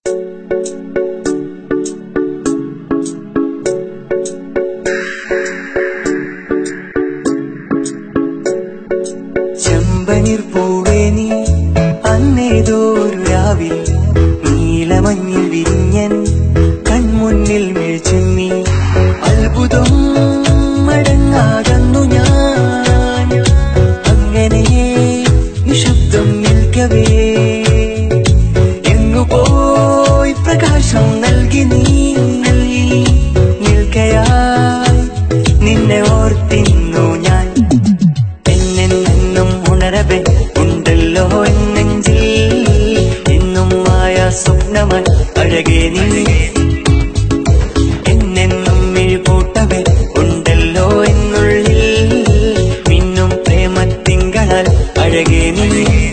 ചെമ്പനീർ പൂവേ നീ അന്നേതോ ഒരു രാവിൽ നീലമഞ്ഞിൽ വിരിഞ്ഞൻ കൺമുന്നിൽ മേൽച്ചെമ്മി അത്ഭുതം മടങ്ങാകന്നു ഞാൻ അങ്ങനെ നിശബ്ദം നിൽക്കവേ എങ്ങു പോയി പ്രകാശം നൽകി നീ നൽകി നിൽക്കയായി നിന്നെ ഓർത്തിന്നു ഞാൻ എന്നെന്നും ഉണരവെ ഉണ്ടല്ലോ എന്നെഞ്ചിൽ എന്നും മായ സ്വപ്നമായി അഴകേ നീ എന്നെന്നും മിഴിപൂട്ടവെ ഉണ്ടല്ലോ എന്നുള്ളിൽ മിന്നും പ്രേമത്തിങ്കളാൽ അഴകേ നീ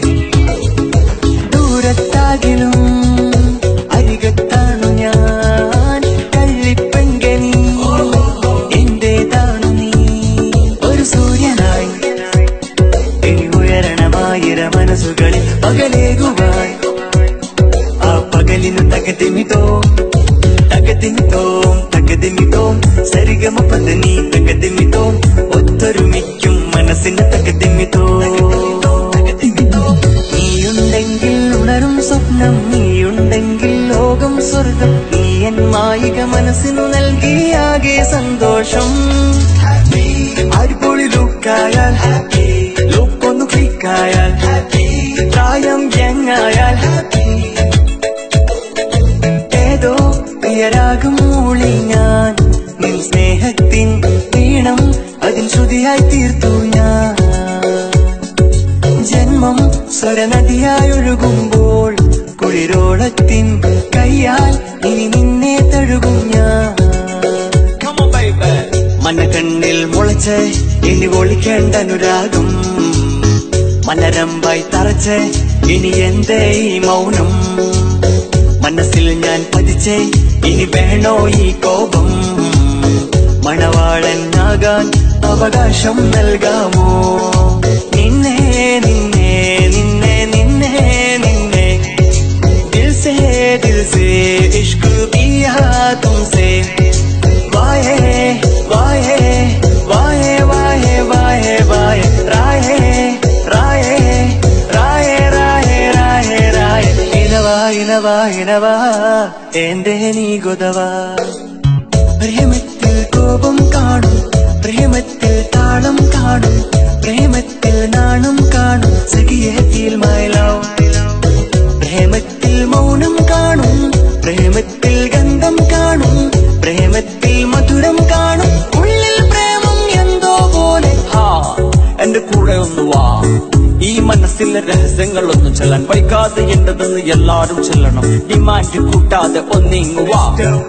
ദൂരത്താകിലും അരികത്താണു ഞാൻ കള്ളിപ്പെങ്കനി എന്റേതാണു നീ ഒരു സൂര്യനായി ഇനി ഉയരണമായിര മനസ്സുകളിൽ പകലേകുവാൻ ആ പകലിനു തകതിമിതോ തകതിമിതോം തകതിമിതോം സരിഗമ പദനി തകതിമിതോം ഒത്തൊരുമിക്കും മനസ്സിന് തകതിമിതോ നീയുണ്ടെങ്കിൽ ഉണരും സ്വപ്നം നീയുണ്ടെങ്കിൽ ലോകം സ്വർഗം നീ എൻ മായിക മനസ്സിനു നൽകിയാകെ സന്തോഷം അടിപൊളി ലുക്കായാൽ ലുക്കൊന്നു ക്ലിക്കായാൽ പ്രായം യങ്ങായാൽ ഏതോ പ്രിയരാഗം മൂളി ഞാൻ നിൻ സ്നേഹത്തിൻ വീണം അതിൽ ശ്രുതിയായി തീർത്തു ഞാൻ ജന്മം സ്വരനദിയായി ഒഴുകുമ്പോൾ കുളിരോളത്തിൻ കയ്യാൽ ഇനി നിന്നെ തഴുകും ഞാൻ മനക്കണ്ണിൽ മുളച്ച് ഇനി ഒളിക്കേണ്ട അനുരാഗം മലരമ്പായി തറച്ച് ഇനി എന്തേ ഈ മൗനം മനസ്സിൽ ഞാൻ പതിച്ചേ ഇനി വേണോ ഈ കോപം മണവാളനാകാൻ അവകാശം നൽകാമോ നിന്നെ നിന്നെ നിന്നെ നിന്നെ നിന്നെ ദിൽ സേ ദിൽ സേ ഇഷ്ക് കിയാ തുമസേ വായേ വായേ വായേ വായേ വായേ വായേ റായേ റായേ റായേ റായേ റായേ റായേ ഇനവാ ഇനവാ ഇനവാ എന്റെ നീ ഗുദവാ പ്രേമത്തിൽ കോപം കാണും പ്രേമത്തിൽ താളം കാണും പ്രേമത്തിൽ നാണം കാണും സഖിയെ ഫീൽ മൈ ലവ് പ്രേമത്തിൽ മൗനം കാണും പ്രേമത്തിൽ ഗന്ധം കാണും പ്രേമത്തിൽ മധുരം കാണും ഉള്ളിൽ പ്രേമം എന്തോ പോലെ ഹാ എന്റെ കൂടെ ഒന്ന് വാ ഈ മനസ്സിലെ രഹസ്യങ്ങളൊന്നും ചെല്ലാൻ വൈകാതെ എന്റതെന്ന് എല്ലാരും ചെല്ലണം ഡിമാൻഡ് കൂട്ടാതെ ഒന്നിങ്ങു വാ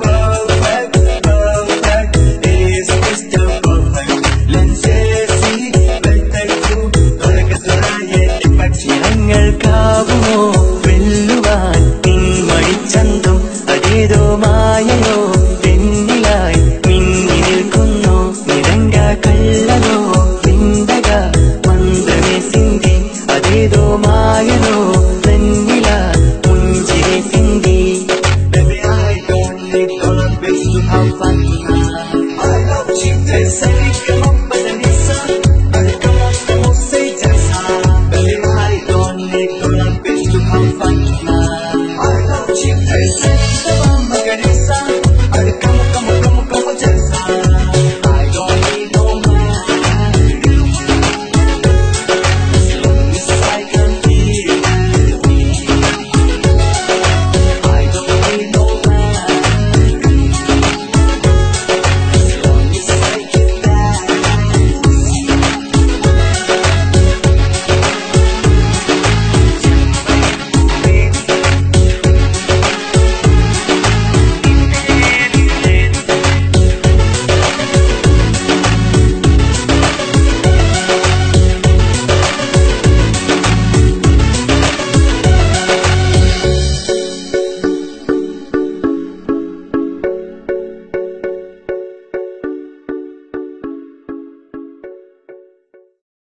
ചിറങ്ങൾക്കാവുമോ വെല്ലുവാൻ നിൻമണിച്ചന്തം അതേതോ മായയോ വെണ്ണിലായി മിന്നി നിൽക്കുന്നു നിരങ്ക കള്ളനോ വിന്തക മന്ത്രമേ Sindhi അതേതോ മായനോ വെണ്ണില മുഞ്ചിരെ Sindhi Baby, I don't need all of this to have fun. I love you, they say,